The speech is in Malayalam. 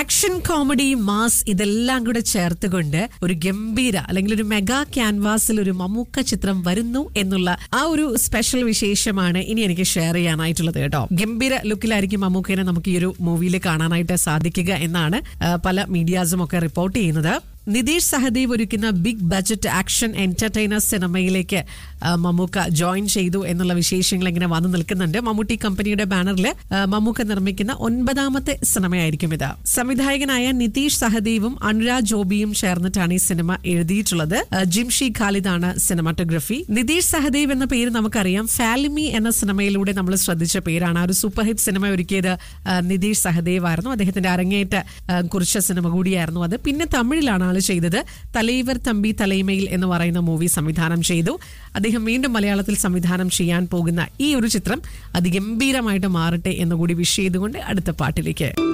ആക്ഷൻ കോമഡി മാസ് ഇതെല്ലാം കൂടെ ചേർത്തുകൊണ്ട് ഒരു ഗംഭീര അല്ലെങ്കിൽ ഒരു മെഗാ ക്യാൻവാസിൽ ഒരു മമ്മൂക്ക ചിത്രം വരുന്നു എന്നുള്ള ആ ഒരു സ്പെഷ്യൽ വിശേഷമാണ് ഇനി എനിക്ക് ഷെയർ ചെയ്യാനായിട്ടുള്ളത് കേട്ടോ ഗംഭീര ലുക്കിലായിരിക്കും മമ്മൂക്കേനെ നമുക്ക് ഈ ഒരു മൂവിയിൽ കാണാനായിട്ട് സാധിക്കുക എന്നാണ് ആ, പല മീഡിയാസും ഒക്കെ റിപ്പോർട്ട് ചെയ്യുന്നത് നിതീഷ് സഹദേവ് ഒരുക്കുന്ന ബിഗ് ബജറ്റ് ആക്ഷൻ എന്റർടൈനർ സിനിമയിലേക്ക് ആ, മമ്മൂക്ക ജോയിൻ ചെയ്തു എന്നുള്ള വിശേഷങ്ങൾ ഇങ്ങനെ വന്നു നിൽക്കുന്നുണ്ട് മമ്മൂട്ടി കമ്പനിയുടെ ബാനറിൽ ആ, മമ്മൂക്ക നിർമ്മിക്കുന്ന ഒൻപതാമത്തെ സിനിമയായിരിക്കും ഇത് സംവിധായകനായ നിതീഷ് സഹദേവും അനുരാഗ് ജോബിയും ചേർന്നിട്ടാണ് ഈ സിനിമ എഴുതിയിട്ടുള്ളത് ആ, ജിംഷി ഖാലിദാണ് സിനിമാറ്റോഗ്രഫി നിതീഷ് സഹദേവ് എന്ന പേര് നമുക്കറിയാം ഫാലിമി എന്ന സിനിമയിലൂടെ നമ്മൾ ശ്രദ്ധിച്ച പേരാണ് ആ ഒരു സൂപ്പർ ഹിറ്റ് സിനിമ ഒരുക്കിയത് ആ, നിതീഷ് സഹദേവ് ആയിരുന്നു അദ്ദേഹത്തിന്റെ അരങ്ങേറ്റ ആ, കുറിച്ച സിനിമ കൂടിയായിരുന്നു അത് പിന്നെ തമിഴിലാണ് ആള് ചെയ്തത് തലൈവർ തമ്പി തലൈമയിൽ എന്ന് പറയുന്ന മൂവി സംവിധാനം ചെയ്തു അദ്ദേഹം വീണ്ടും മലയാളത്തിൽ സംവിധാനം ചെയ്യാൻ പോകുന്ന ഈ ഒരു ചിത്രം അതിഗംഭീരമായിട്ട് മാറട്ടെ എന്നുകൂടി വിഷ് ചെയ്തുകൊണ്ട് അടുത്ത പാട്ടിലേക്ക്